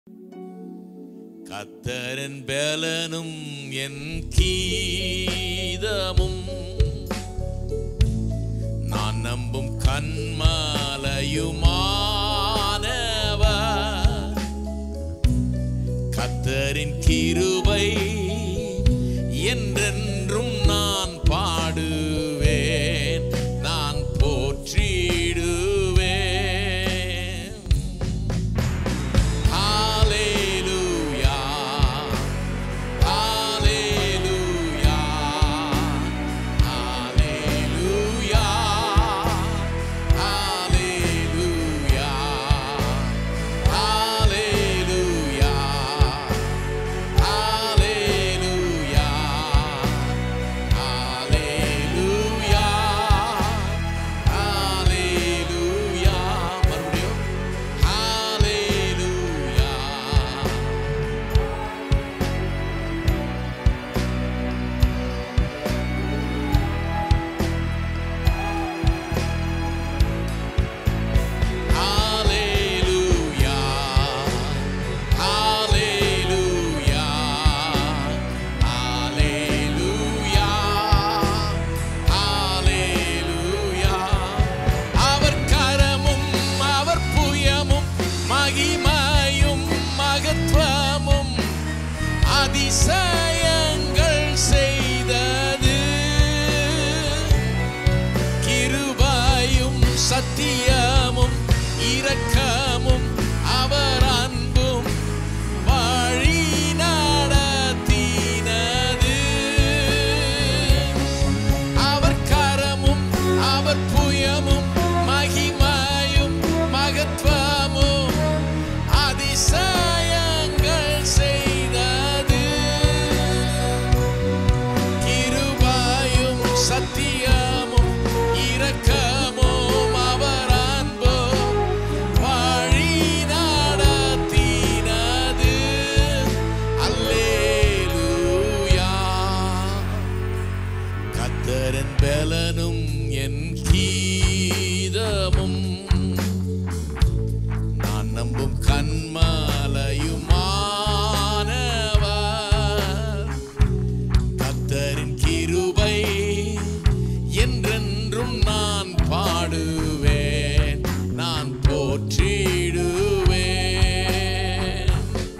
கத்தரன் பலனும் என் கீதமும் நான் நம்பும் கண்மாலையுமானவர் கத்தரின் கிருபை என்றென்றும் நான் பாடுவேன் நான் போற்றிடுவேன் ஹalleluya ஹalleluya ஹalleluya ஹalleluya ஹalleluya ஹalleluya ஹalleluya ஹalleluya மறுபடியும் ஹalleluya Hallelujah. Hallelujah. Hallelujah. Hallelujah. அவர் கரமும் அவர் புயமும் மகிமையும் மகத்துவமும் அதிசயங்கள் செய்தது கிருபையும் சத்தியமும் இரக்கமும் அவர் அன்பும் வழி நடத்தினது அவர் கரமும் அவர் புயமும் மகிமையும் மகத்துவமும் அதிசயங்கள் செய்தது கிருபையும் சத்தியமும் இரக்கமும் அவர் அன்பும் வழி நடத்தினது அல்லேலூயா கத்தரன் பலனும் என் கீதமும் நான் நம்பும் கண்மாலையுமானவர் கத்தரின் கிருபை என்றென்றும் நான் பாடுவேன் நான் போற்றிடுவேன்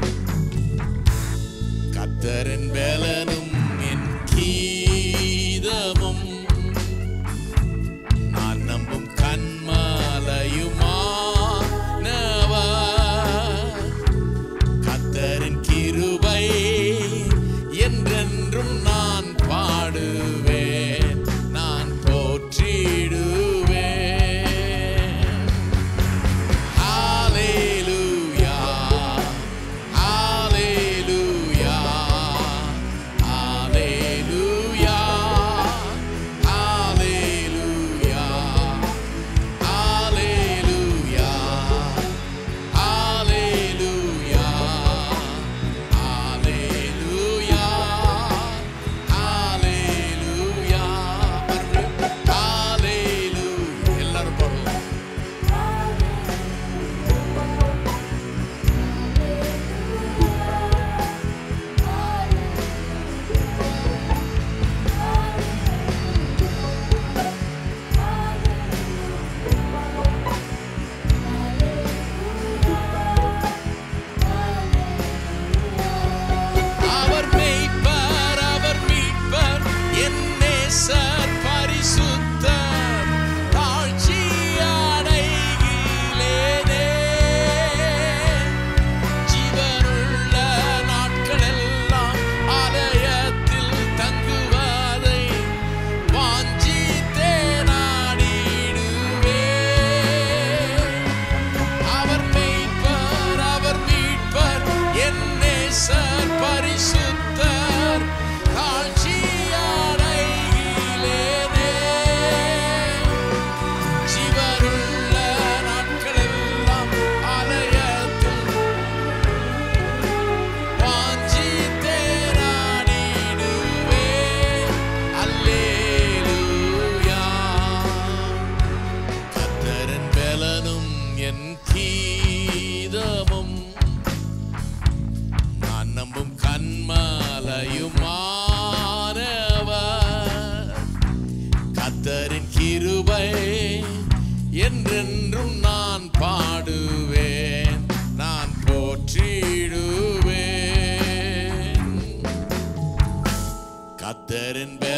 கத்தரின் பலனும் என் கீதமும் நான் நம்பும் கண்மாலையுமானவர் கிருபையுமானவர் கத்தரின் கிருபை என்றென்றும் நான் பாடுவேன் நான் போற்றிடுவேன் கத்தரின்